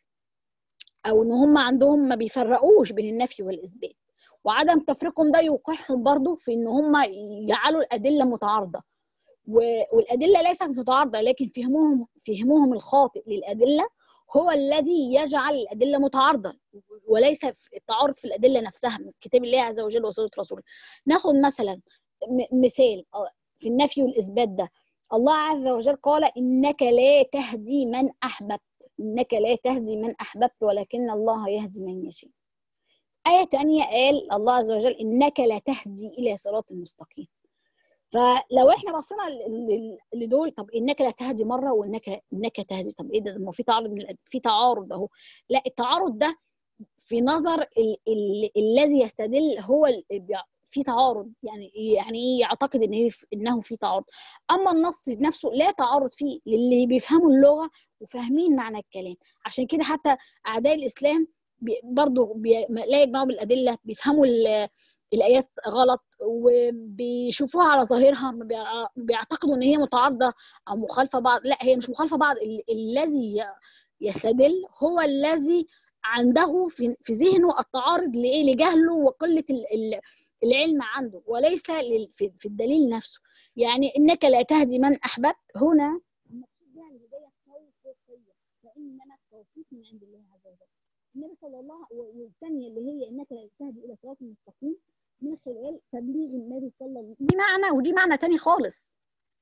او ان هم عندهم ما بيفرقوش بين النفي والاثبات وعدم تفريقهم ده يوقعهم برضو في ان هم يجعلوا الادله متعارضه والادله ليست متعارضه لكن فهمهم فهمهم الخاطئ للادله هو الذي يجعل الادله متعارضه وليس التعارض في الادله نفسها من كتاب الله عز وجل وسنه رسوله ناخد مثلا مثال في النفي والاثبات ده الله عز وجل قال انك لا تهدي من احببت انك لا تهدي من احببت ولكن الله يهدي من يشاء آية تانية قال الله عز وجل إنك لا تهدي إلى صراط مستقيم فلو احنا بصينا لدول طب انك لا تهدي مره وانك انك تهدي طب ايه ده ما في تعارض في تعارض اهو لا التعارض ده في نظر ال ال الذي يستدل هو في تعارض يعني يعني ايه يعتقد ان انه في تعارض اما النص نفسه لا تعارض فيه للي بيفهموا اللغه وفاهمين معنى الكلام عشان كده حتى اعداء الاسلام برضه بي لا يجمعوا بالادله بيفهموا الايات غلط وبيشوفوها على ظاهرها بيعتقدوا ان هي متعارضه او مخالفه بعض لا هي مش مخالفه بعض الذي يستدل هو الذي عنده في, في ذهنه التعارض لايه لجهله وقله العلم عنده وليس في الدليل نفسه يعني انك لا تهدي من احببت هنا الهدايه توفيقيه وانما التوفيق من عند الله عز وجل النبي صلى الله والثانيه اللي هي انك لا تهدي الى صراط مستقيم من خلال تبليغ النبي صلى الله عليه وسلم دي معنى ودي معنى تاني خالص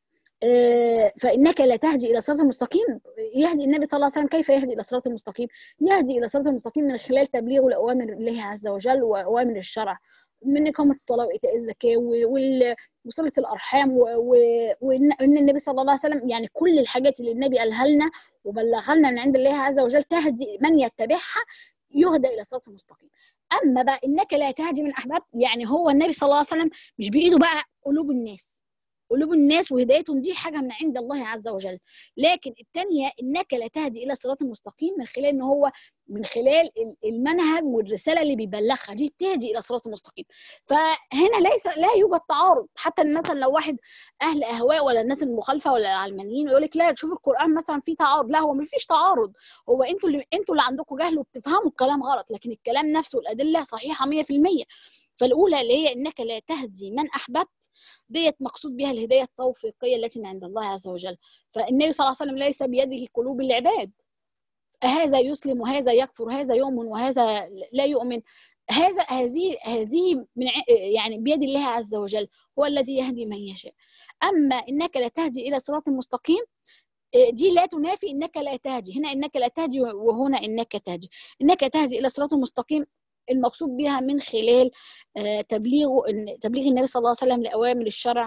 آه فانك لا تهدي الى صراط المستقيم يهدي النبي صلى الله عليه وسلم كيف يهدي الى صراط المستقيم يهدي الى صراط المستقيم من خلال تبليغ الاوامر الله عز وجل واوامر الشرع من اقامه الصلاه وايتاء الزكاه وصله الارحام وان النبي صلى الله عليه وسلم يعني كل الحاجات اللي النبي قالها لنا وبلغها لنا من عند الله عز وجل تهدي من يتبعها يهدى الى الصراط المستقيم اما بقى انك لا تهدي من احباب يعني هو النبي صلى الله عليه وسلم مش بايده بقى قلوب الناس قلوب الناس وهدايتهم دي حاجه من عند الله عز وجل لكن الثانيه انك لا تهدي الى الصراط المستقيم من خلال ان هو من خلال المنهج والرساله اللي بيبلغها دي بتهدي الى الصراط المستقيم فهنا ليس لا يوجد تعارض حتى مثلا لو واحد اهل اهواء ولا الناس المخالفه ولا العلمانيين يقول لك لا تشوف القران مثلا فيه تعارض لا هو ما فيش تعارض هو انتوا اللي انتوا اللي عندكم جهل وبتفهموا الكلام غلط لكن الكلام نفسه الادله صحيحه 100% فالاولى اللي هي انك لا تهدي من احببت ديت مقصود بها الهدايه التوفيقيه التي من عند الله عز وجل فالنبي صلى الله عليه وسلم ليس بيده قلوب العباد هذا يسلم وهذا يكفر هذا يؤمن وهذا لا يؤمن هذا هذه هذه من يعني بيد الله عز وجل هو الذي يهدي من يشاء اما انك لا تهدي الى صراط مستقيم دي لا تنافي انك لا تهدي هنا انك لا تهدي وهنا انك تهدي انك تهدي الى صراط مستقيم المقصود بها من خلال تبليغ تبليغ النبي صلى الله عليه وسلم لاوامر الشرع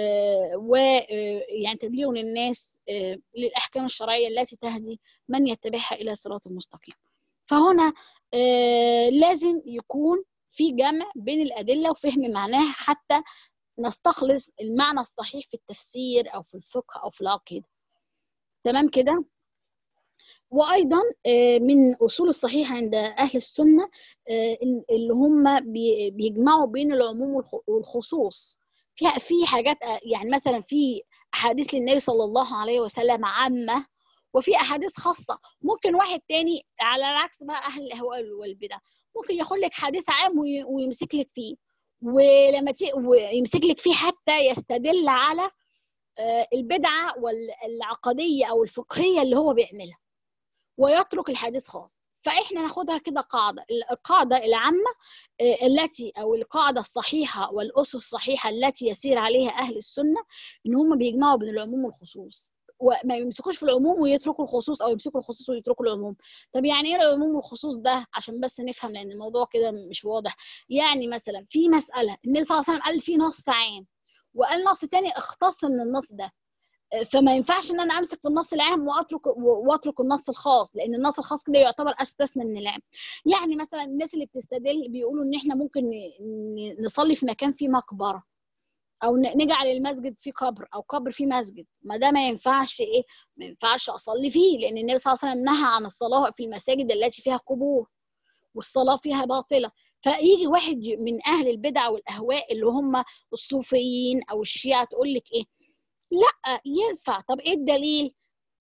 ويعني تبليغ للناس للاحكام الشرعيه التي تهدي من يتبعها الى صراط مستقيم فهنا آه لازم يكون في جمع بين الأدلة وفهم معناها حتى نستخلص المعنى الصحيح في التفسير أو في الفقه أو في العقيدة تمام كده وايضا من اصول الصحيح عند اهل السنه اللي هم بيجمعوا بين العموم والخصوص في في حاجات يعني مثلا في احاديث للنبي صلى الله عليه وسلم عامه وفي احاديث خاصه ممكن واحد تاني على العكس بقى اهل الاهواء والبدع ممكن ياخد لك حديث عام ويمسك لك فيه ولما تي... ويمسك لك فيه حتى يستدل على البدعه والعقديه او الفقهيه اللي هو بيعملها ويترك الحديث خاص فاحنا ناخدها كده قاعده القاعده العامه التي او القاعده الصحيحه والاسس الصحيحه التي يسير عليها اهل السنه ان هم بيجمعوا بين العموم والخصوص وما يمسكوش في العموم ويتركوا الخصوص او يمسكوا الخصوص ويتركوا العموم طب يعني ايه العموم والخصوص ده عشان بس نفهم لان الموضوع كده مش واضح يعني مثلا في مساله النبي صلى الله عليه وسلم قال في نص عام وقال نص تاني اختص من النص ده فما ينفعش ان انا امسك في النص العام واترك واترك النص الخاص لان النص الخاص كده يعتبر استثنى من العام يعني مثلا الناس اللي بتستدل بيقولوا ان احنا ممكن نصلي في مكان فيه مقبره او نجعل المسجد فيه قبر او قبر فيه مسجد ما ده ما ينفعش ايه ما ينفعش اصلي فيه لان النبي صلى الله عليه وسلم نهى عن الصلاه في المساجد التي فيها قبور والصلاه فيها باطله فيجي واحد من اهل البدع والاهواء اللي هم الصوفيين او الشيعه تقول لك ايه لا ينفع طب ايه الدليل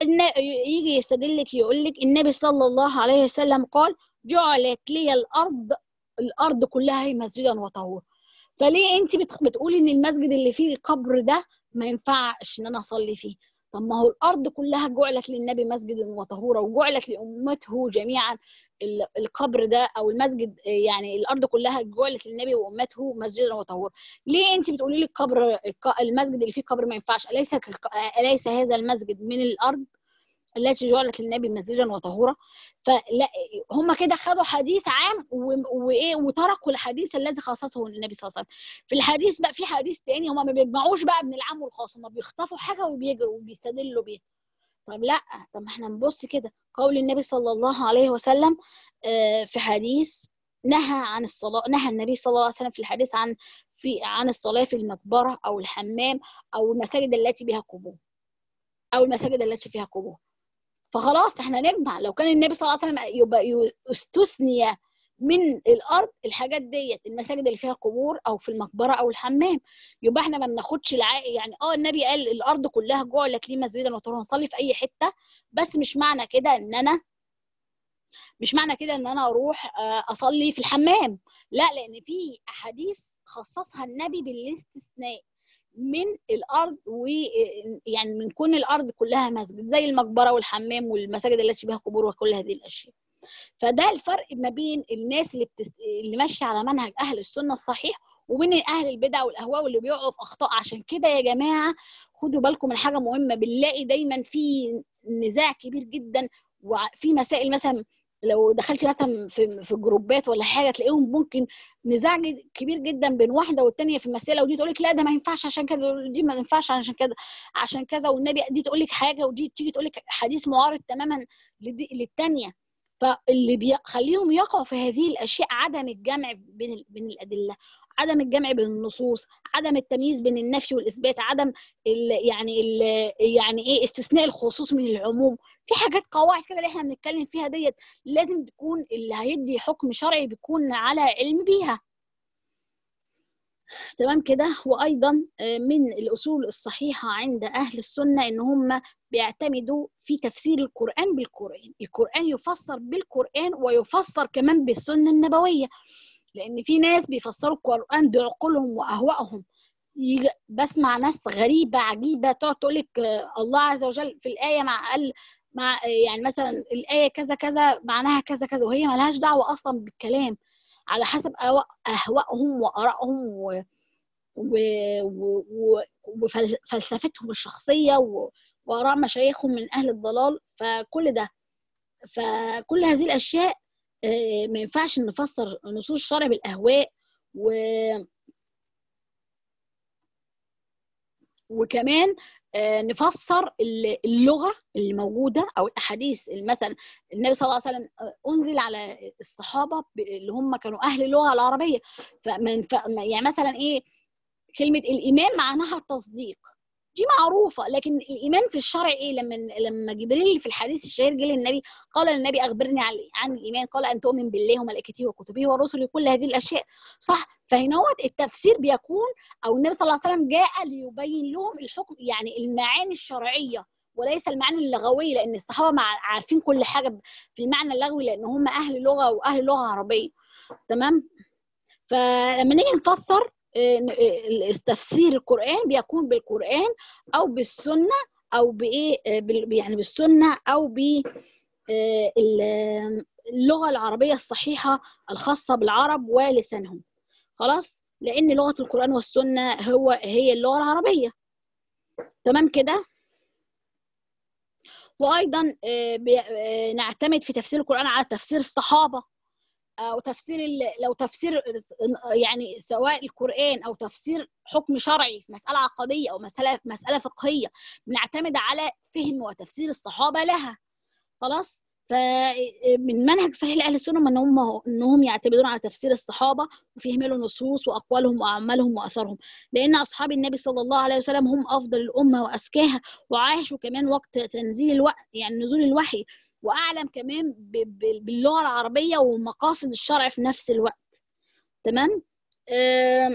يجي يستدل لك يقول لك النبي صلى الله عليه وسلم قال جعلت لي الارض الارض كلها هي مسجدا وطهورا فليه انت بتقولي ان المسجد اللي فيه القبر ده ما ينفعش ان انا اصلي فيه طب ما هو الارض كلها جعلت للنبي مسجدا وطهورا وجعلت لامته جميعا القبر ده او المسجد يعني الارض كلها جعلت للنبي وامته مسجدا وطهورا ليه انت بتقولي لي القبر المسجد اللي فيه قبر ما ينفعش اليس اليس هذا المسجد من الارض التي جعلت للنبي مسجدا وطهورا فلا هم كده خدوا حديث عام وايه وتركوا الحديث الذي خصصه النبي صلى الله عليه وسلم في الحديث بقى في حديث تاني هم ما بيجمعوش بقى من العام والخاص هم بيخطفوا حاجه وبيجروا وبيستدلوا بيها طب لا طب ما احنا نبص كده قول النبي صلى الله عليه وسلم في حديث نهى عن الصلاه نهى النبي صلى الله عليه وسلم في الحديث عن في عن الصلاه في المقبره او الحمام او المساجد التي بها قبور او المساجد التي فيها قبور فخلاص احنا نجمع لو كان النبي صلى الله عليه وسلم يبقى استثني من الارض الحاجات ديت المساجد اللي فيها قبور او في المقبره او الحمام يبقى احنا ما بناخدش الع... يعني اه النبي قال الارض كلها جعلت لي مسجدا وطهورا نصلي في اي حته بس مش معنى كده ان انا مش معنى كده ان انا اروح اصلي في الحمام لا لان في احاديث خصصها النبي بالاستثناء من الارض ويعني من كون الارض كلها مسجد زي المقبره والحمام والمساجد التي بها قبور وكل هذه الاشياء فده الفرق ما بين الناس اللي بتست... اللي ماشيه على منهج اهل السنه الصحيح وبين اهل البدع والاهواء واللي بيقعوا في اخطاء عشان كده يا جماعه خدوا بالكم من حاجه مهمه بنلاقي دايما في نزاع كبير جدا وفي مسائل مثلا لو دخلتي مثلا في في جروبات ولا حاجه تلاقيهم ممكن نزاع كبير جدا بين واحده والتانيه في المساله ودي تقول لك لا ده ما ينفعش عشان كده ودي ما ينفعش عشان كده عشان كذا والنبي دي تقول لك حاجه ودي تيجي تقول لك حديث معارض تماما للتانيه فاللي بيخليهم يقعوا في هذه الاشياء عدم الجمع بين بين الادله عدم الجمع بين النصوص عدم التمييز بين النفي والاثبات عدم ال يعني ال يعني ايه استثناء الخصوص من العموم في حاجات قواعد كده اللي احنا بنتكلم فيها ديت لازم تكون اللي هيدي حكم شرعي بيكون على علم بيها تمام كده وايضا من الاصول الصحيحه عند اهل السنه ان هم بيعتمدوا في تفسير القران بالقران القران يفسر بالقران ويفسر كمان بالسنه النبويه لان في ناس بيفسروا القران بعقولهم واهوائهم بسمع ناس غريبه عجيبه تقعد تقول لك الله عز وجل في الايه مع قال مع يعني مثلا الايه كذا كذا معناها كذا كذا وهي ملهاش دعوه اصلا بالكلام على حسب اهوائهم وارائهم و... و... و... وفلسفتهم الشخصيه و... واراء مشايخهم من اهل الضلال فكل ده فكل هذه الاشياء ما ينفعش نفسر نصوص الشرع بالاهواء و وكمان آه، نفسر ال- اللغه اللي موجوده او الاحاديث مثلا النبي صلى الله عليه وسلم آه، انزل على الصحابه ب- اللي هم كانوا اهل اللغه العربيه فمن ف... يعني مثلا ايه كلمه الايمان معناها التصديق دي معروفه لكن الايمان في الشرع ايه لما لما جبريل في الحديث الشهير جه للنبي قال للنبي اخبرني عن عن الايمان قال ان تؤمن بالله وملائكته وكتبه ورسله كل هذه الاشياء صح فهنا هو التفسير بيكون او النبي صلى الله عليه وسلم جاء ليبين لهم الحكم يعني المعاني الشرعيه وليس المعاني اللغويه لان الصحابه مع عارفين كل حاجه في المعنى اللغوي لان هم اهل لغه واهل لغه عربيه تمام فلما نيجي نفسر آه، آه، تفسير القرآن بيكون بالقرآن أو بالسنة أو بإيه آه، بال- يعني بالسنة أو ب آه، ال- اللغة العربية الصحيحة الخاصة بالعرب ولسانهم خلاص لأن لغة القرآن والسنة هو هي اللغة العربية تمام كده وأيضا آه، بي- آه، نعتمد في تفسير القرآن على تفسير الصحابة او تفسير ال- لو تفسير يعني سواء القران او تفسير حكم شرعي في مساله عقديه او مساله مساله فقهيه بنعتمد على فهم وتفسير الصحابه لها خلاص فمن منهج صحيح لاهل السنه ان هم انهم يعتمدون على تفسير الصحابه وفهم له النصوص واقوالهم واعمالهم واثرهم لان اصحاب النبي صلى الله عليه وسلم هم افضل الامه وازكاها وعاشوا كمان وقت تنزيل الوحي يعني نزول الوحي واعلم كمان ب- ب- باللغه العربيه ومقاصد الشرع في نفس الوقت تمام آم،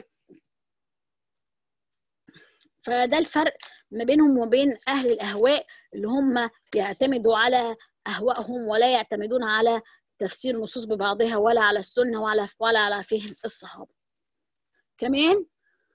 فده الفرق ما بينهم وبين اهل الاهواء اللي هم يعتمدوا على اهوائهم ولا يعتمدون على تفسير النصوص ببعضها ولا على السنه ولا ولا على فهم الصحابه كمان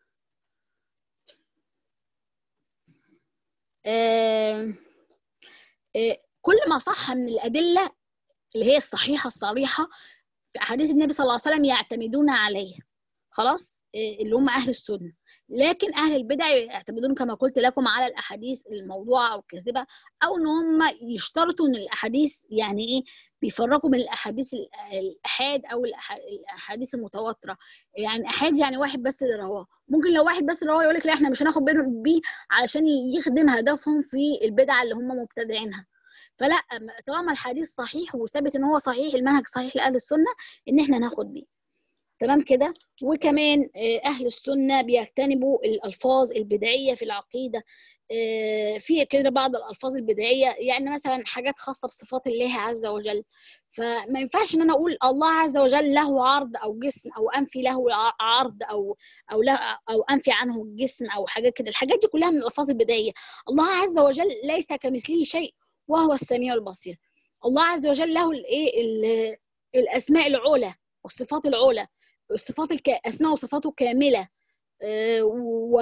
آم، آه، كل ما صح من الادله اللي هي الصحيحه الصريحه في احاديث النبي صلى الله عليه وسلم يعتمدون عليها خلاص إيه اللي هم اهل السنه لكن اهل البدع يعتمدون كما قلت لكم على الاحاديث الموضوعه او الكاذبه او ان هم يشترطوا ان الاحاديث يعني ايه بيفرقوا بين الاحاديث ال- الاحاد او الأح- الاحاديث المتواتره يعني احاد يعني واحد بس اللي رواه ممكن لو واحد بس اللي رواه يقول لك لا احنا مش هناخد بينهم بيه علشان يخدم هدفهم في البدعه اللي هم مبتدعينها فلا طالما الحديث صحيح وثابت ان هو صحيح المنهج صحيح لاهل السنه ان احنا ناخد بيه تمام كده وكمان آه، اهل السنه بيجتنبوا الالفاظ البدعيه في العقيده آه، في كده بعض الالفاظ البدعيه يعني مثلا حاجات خاصه بصفات الله عز وجل فما ينفعش ان انا اقول الله عز وجل له عرض او جسم او انفي له ع- عرض او او له او انفي عنه الجسم او حاجات كده الحاجات دي كلها من الالفاظ البدعيه الله عز وجل ليس كمثله شيء وهو السميع البصير الله عز وجل له الايه ال- الاسماء العلى والصفات العلى الصفات الك... اسماء وصفاته كامله آه، و...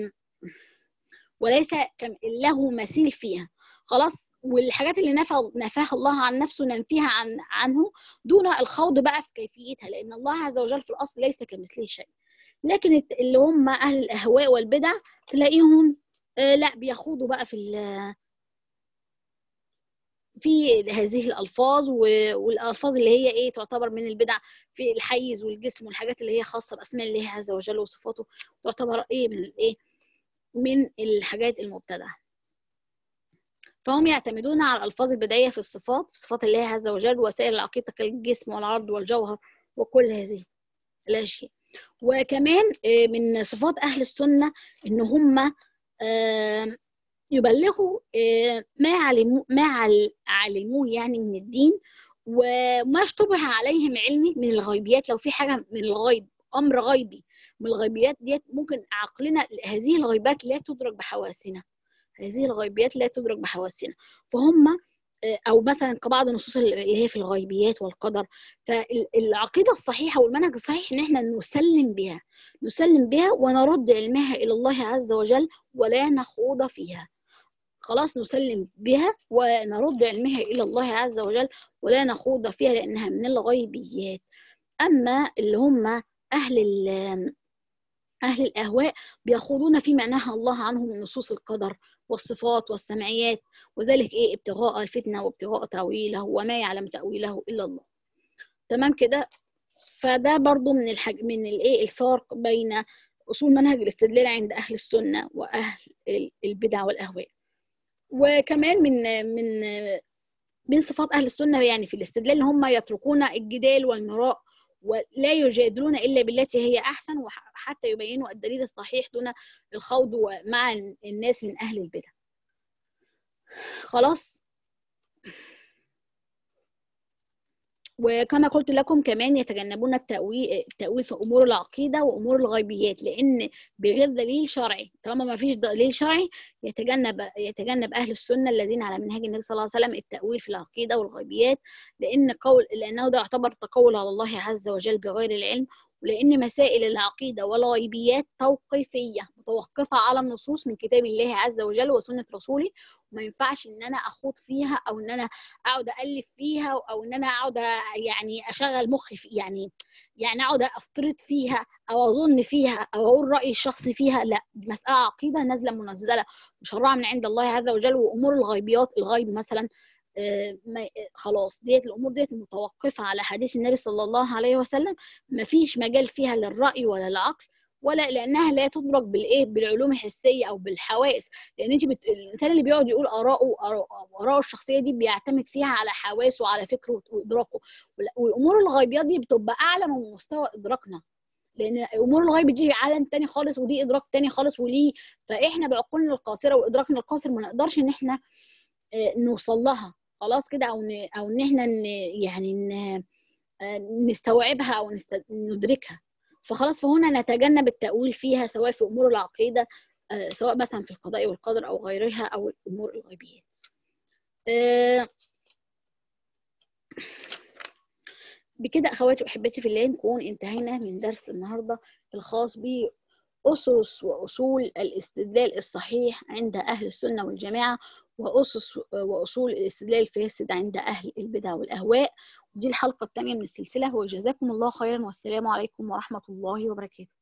وليس كم... له مثيل فيها خلاص والحاجات اللي نفى نفاها الله عن نفسه ننفيها عن عنه دون الخوض بقى في كيفيتها لان الله عز وجل في الاصل ليس كمثله شيء لكن الت- اللي هم اهل الاهواء والبدع تلاقيهم آه، لا بيخوضوا بقى في ال- في هذه الالفاظ و- والالفاظ اللي هي ايه تعتبر من البدع في الحيز والجسم والحاجات اللي هي خاصه باسماء الله عز وجل وصفاته تعتبر ايه من الايه من الحاجات المبتدعه فهم يعتمدون على الالفاظ البدعيه في الصفات صفات الله عز وجل وسائر العقيده كالجسم والعرض والجوهر وكل هذه الاشياء وكمان آه، من صفات اهل السنه ان هم آه، يبلغوا آه، ما علموا ما عل- علموه يعني من الدين وما اشتبه عليهم علمي من الغيبيات لو في حاجه من الغيب امر غيبي من الغيبيات ديت ممكن عقلنا هذه الغيبات لا تدرك بحواسنا هذه الغيبيات لا تدرك بحواسنا فهم آه، او مثلا كبعض النصوص اللي هي في الغيبيات والقدر فالعقيده الصحيحه والمنهج الصحيح ان احنا نسلم بها نسلم بها ونرد علمها الى الله عز وجل ولا نخوض فيها خلاص نسلم بها ونرد علمها إلى الله عز وجل ولا نخوض فيها لأنها من الغيبيات أما اللي هم أهل ال- أهل الأهواء بيخوضون فيما نهى الله عنه من نصوص القدر والصفات والسمعيات وذلك إيه ابتغاء الفتنة وابتغاء تأويله وما يعلم تأويله إلا الله تمام كده فده برضو من الحاج من الايه الفرق بين أصول منهج الاستدلال عند أهل السنة وأهل البدع والأهواء وكمان من من من صفات أهل السنة يعني في الاستدلال هم يتركون الجدال والمراء ولا يجادلون إلا بالتي هي أحسن وحتى يبينوا الدليل الصحيح دون الخوض مع الناس من أهل البدع خلاص وكما قلت لكم كمان يتجنبون التأويل التأويل في أمور العقيدة وأمور الغيبيات لأن بغير دليل شرعي طالما ما فيش دليل شرعي يتجنب يتجنب أهل السنة الذين على منهج النبي صلى الله عليه وسلم التأويل في العقيدة والغيبيات لأن قول لأنه ده يعتبر تقول على الله عز وجل بغير العلم ولأن مسائل العقيدة والغيبيات توقيفية متوقفة على النصوص من كتاب الله عز وجل وسنة رسوله وما ينفعش إن أنا أخوض فيها أو إن أنا أقعد ألف فيها أو إن أنا أقعد يعني أشغل مخي في يعني يعني أقعد أفترض فيها أو أظن فيها أو أقول رأيي الشخصي فيها لا دي مسألة عقيدة نازلة منزلة مشرعة من عند الله عز وجل وأمور الغيبيات الغيب مثلا خلاص ديت الامور ديت متوقفه على حديث النبي صلى الله عليه وسلم ما فيش مجال فيها للراي ولا العقل ولا لانها لا تدرك بالايه بالعلوم الحسيه او بالحواس لان انت بت... الانسان اللي بيقعد يقول اراءه اراءه الشخصيه دي بيعتمد فيها على حواسه وعلى فكره وادراكه والامور الغيبيات دي بتبقى اعلى من مستوى ادراكنا لان امور الغيب دي عالم تاني خالص ودي ادراك تاني خالص وليه فاحنا بعقولنا القاصره وادراكنا القاصر ما نقدرش ان احنا نوصل لها خلاص كده او ن... او ان احنا ن... يعني ن... نستوعبها او نست... ندركها فخلاص فهنا نتجنب التأويل فيها سواء في امور العقيده سواء مثلا في القضاء والقدر او غيرها او الامور الغيبيه بكده اخواتي واحبتي في الله نكون انتهينا من درس النهارده الخاص ب أسس وأصول الاستدلال الصحيح عند أهل السنة والجماعة وأسس وأصول الاستدلال الفاسد عند أهل البدع والأهواء ودي الحلقة الثانية من السلسلة وجزاكم الله خيرا والسلام عليكم ورحمة الله وبركاته